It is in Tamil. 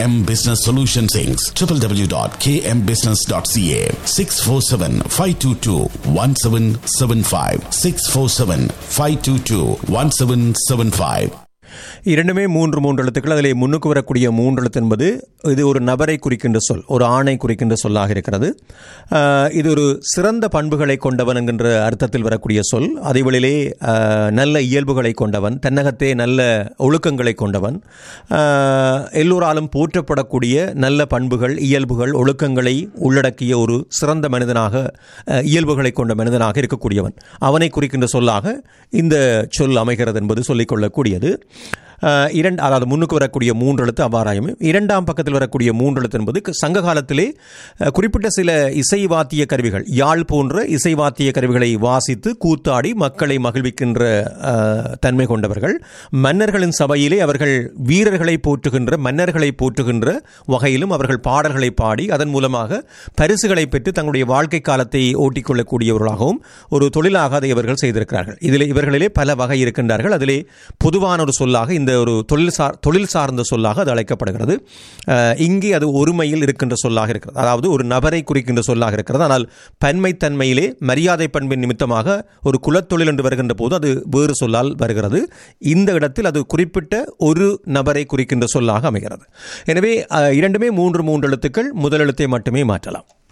KM Business Solutions Inc. www.kmbusiness.ca 647-522-1775 647-522-1775 இரண்டுமே மூன்று மூன்று எழுத்துக்கள் அதிலே முன்னுக்கு வரக்கூடிய மூன்று எழுத்து என்பது இது ஒரு நபரை குறிக்கின்ற சொல் ஒரு ஆணை குறிக்கின்ற சொல்லாக இருக்கிறது ஆஹ், இது ஒரு சிறந்த பண்புகளை கொண்டவன் என்கின்ற அர்த்தத்தில் வரக்கூடிய சொல் அதேவேளையிலே ஆஹ், நல்ல இயல்புகளை கொண்டவன் தன்னகத்தே நல்ல ஒழுக்கங்களை கொண்டவன் ஆஹ், எல்லோராலும் போற்றப்படக்கூடிய நல்ல பண்புகள் இயல்புகள் ஒழுக்கங்களை உள்ளடக்கிய ஒரு சிறந்த மனிதனாக ஆஹ், இயல்புகளை கொண்ட மனிதனாக இருக்கக்கூடியவன் அவனை குறிக்கின்ற சொல்லாக இந்த சொல் அமைகிறது என்பது சொல்லிக்கொள்ளக்கூடியது அஹ், இரண்டு அதாவது முன்னுக்கு வரக்கூடிய மூன்று எழுத்து அவ்வாறாயும் இரண்டாம் பக்கத்தில் வரக்கூடிய மூன்று எழுத்து என்பது க- சங்க காலத்திலே அஹ், குறிப்பிட்ட சில இசை வாத்திய கருவிகள் யாழ் போன்ற இசை வாத்திய கருவிகளை வாசித்து கூத்தாடி மக்களை மகிழ்விக்கின்ற அஹ், தன்மை கொண்டவர்கள் மன்னர்களின் சபையிலே அவர்கள் வீரர்களை போற்றுகின்ற மன்னர்களை போற்றுகின்ற வகையிலும் அவர்கள் பாடல்களை பாடி அதன் மூலமாக பரிசுகளை பெற்று தங்களுடைய வாழ்க்கை காலத்தை ஓட்டிக்கொள்ளக்கூடியவர்களாகவும் ஒரு தொழிலாக அதை இவர்கள் செய்திருக்கிறார்கள் இதில் இவர்களிலே பல வகை இருக்கின்றார்கள் அதிலே பொதுவான ஒரு சொல்லாக இந்த ஒரு தொழில் சார் தொழில் சார்ந்த சொல்லாக அது அழைக்கப்படுகிறது அஹ், இங்கே அது ஒருமையில் இருக்கின்ற சொல்லாக இருக்கிறது அதாவது ஒரு நபரை குறிக்கின்ற சொல்லாக இருக்கிறது ஆனால் பன்மைத்தன்மையிலே மரியாதை பண்பின் நிமித்தமாக ஒரு குலத்தொழில் என்று வருகின்ற போது அது வேறு சொல்லால் வருகிறது இந்த இடத்தில் அது குறிப்பிட்ட ஒரு நபரை குறிக்கின்ற சொல்லாக அமைகிறது எனவே அஹ், இரண்டுமே மூன்று மூன்று எழுத்துக்கள் முதல் எழுத்தை மட்டுமே மாற்றலாம்